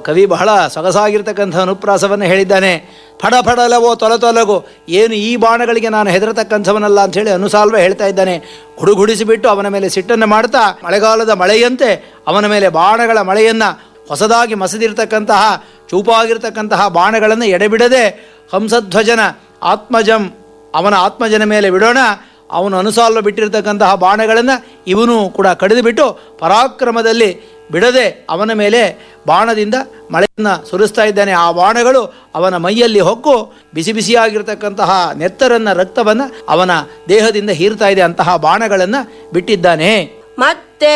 ಕವಿ ಬಹಳ ಸೊಗಸಾಗಿರ್ತಕ್ಕಂಥ ಅನುಪ್ರಾಸವನ್ನು ಹೇಳಿದ್ದಾನೆ ಫಡ ಫಡಲವೋ ತೊಲತೊಲಗೋ ಏನು ಈ ಬಾಣಗಳಿಗೆ ನಾನು ಹೆದರತಕ್ಕಂಥವನಲ್ಲ ಅಂಥೇಳಿ ಅನುಸಾಲ್ವ ಹೇಳ್ತಾ ಇದ್ದಾನೆ ಗುಡುಗುಡಿಸಿಬಿಟ್ಟು ಅವನ ಮೇಲೆ ಸಿಟ್ಟನ್ನು ಮಾಡ್ತಾ ಮಳೆಗಾಲದ ಮಳೆಯಂತೆ ಅವನ ಮೇಲೆ ಬಾಣಗಳ ಮಳೆಯನ್ನು ಹೊಸದಾಗಿ ಮಸದಿರ್ತಕ್ಕಂತಹ ಚೂಪಾಗಿರ್ತಕ್ಕಂತಹ ಬಾಣಗಳನ್ನು ಎಡೆಬಿಡದೆ ಹಂಸಧ್ವಜನ ಆತ್ಮಜಂ ಅವನ ಆತ್ಮಜನ ಮೇಲೆ ಬಿಡೋಣ ಅವನು ಅನುಸಾಲ್ವ ಬಿಟ್ಟಿರ್ತಕ್ಕಂತಹ ಬಾಣಗಳನ್ನು ಇವನು ಕೂಡ ಕಡಿದು ಬಿಟ್ಟು ಪರಾಕ್ರಮದಲ್ಲಿ ಬಿಡದೆ ಅವನ ಮೇಲೆ ಬಾಣದಿಂದ ಮಳೆಯನ್ನು ಸುರಿಸ್ತಾ ಇದ್ದಾನೆ ಆ ಬಾಣಗಳು ಅವನ ಮೈಯಲ್ಲಿ ಹೊಕ್ಕು ಬಿಸಿ ಬಿಸಿಯಾಗಿರ್ತಕ್ಕಂತಹ ನೆತ್ತರನ್ನ ರಕ್ತವನ್ನು ಅವನ ದೇಹದಿಂದ ಹೀರ್ತಾ ಇದೆ ಅಂತಹ ಬಾಣಗಳನ್ನು ಬಿಟ್ಟಿದ್ದಾನೆ ಮತ್ತೆ